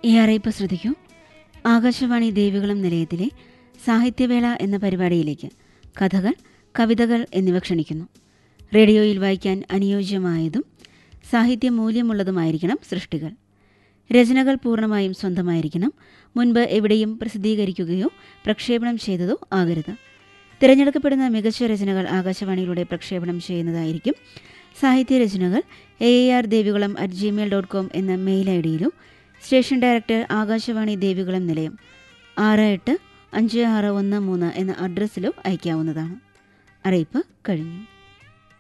ഈ അറിയിപ്പ് ശ്രദ്ധിക്കൂ ആകാശവാണി ദേവികുളം നിലയത്തിലെ സാഹിത്യവേള എന്ന പരിപാടിയിലേക്ക് കഥകൾ കവിതകൾ എന്നിവ ക്ഷണിക്കുന്നു റേഡിയോയിൽ വായിക്കാൻ അനുയോജ്യമായതും സാഹിത്യ മൂല്യമുള്ളതുമായിരിക്കണം സൃഷ്ടികൾ രചനകൾ പൂർണ്ണമായും സ്വന്തമായിരിക്കണം മുൻപ് എവിടെയും പ്രസിദ്ധീകരിക്കുകയോ പ്രക്ഷേപണം ചെയ്തതോ ആകരുത് തിരഞ്ഞെടുക്കപ്പെടുന്ന മികച്ച രചനകൾ ആകാശവാണിയിലൂടെ പ്രക്ഷേപണം ചെയ്യുന്നതായിരിക്കും സാഹിത്യ രചനകൾ A R Devikulam at Gmail dot com എന്ന മെയിൽ ഐ ഡിയിലോ സ്റ്റേഷൻ ഡയറക്ടർ ആകാശവാണി ദേവികുളം നിലയം ആറ് എട്ട് അഞ്ച് ആറ് ഒന്ന് മൂന്ന് എന്ന അഡ്രസ്സിലോ അയക്കാവുന്നതാണ് അറിയിപ്പ് കഴിഞ്ഞു